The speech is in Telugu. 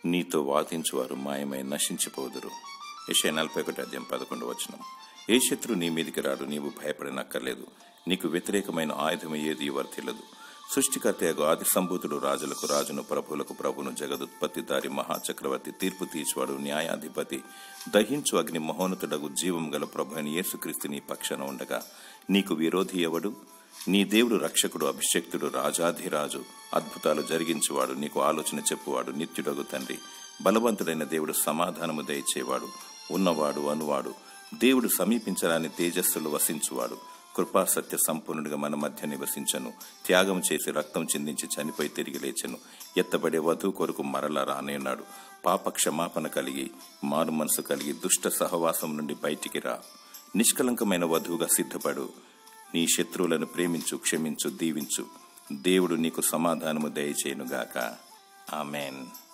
నీతో వాదించువారు మాయమై నశించిపోదురు యెషయా నలభై ఒకటి అధ్యాయం పదకొండు వచనం ఏ శత్రు నీ మీదికి రాడు నీవు భయపడనక్కర్లేదు నీకు వ్యతిరేకమైన ఆయుధం ఏది వర్తిల్లదు సృష్టికర్తయగు ఆది సంభూతుడు రాజులకు రాజును ప్రభువులకు ప్రభును జగదుత్పత్తి దారి మహాచక్రవర్తి తీర్పు తీర్చువాడు న్యాయాధిపతి దహించు అగ్ని మహోన్నతుడగు జీవం గల ప్రభు అని యేసుక్రీస్తు నీ పక్షాన ఉండగా నీకు విరోధి ఎవడు నీ దేవుడు రక్షకుడు అభిషక్తుడు రాజాధిరాజు అద్భుతాలు జరిగించువాడు నీకు ఆలోచన చెప్పువాడు నిత్యుడగు తండ్రి బలవంతుడైన దేవుడు సమాధానము దయచేవాడు ఉన్నవాడు అనువాడు దేవుడు సమీపించరాని తేజస్సులు వసించువాడు కృపా సత్య సంపూర్ణుడిగా మన మధ్య నివసించను త్యాగం చేసి రక్తం చిందించి చనిపోయి తిరిగి లేచెను ఎత్తబడే వధువు కొరకు మరలా రానేన్నాడు పాప క్షమాపణ కలిగి మారు మనసు కలిగి దుష్ట సహవాసం నుండి బయటికి రా నిష్కలంకమైన వధువుగా సిద్ధపడు నీ శత్రువులను ప్రేమించు క్షమించు దీవించు దేవుడు నీకు సమాధానము దయచేయునుగాక ఆమెన్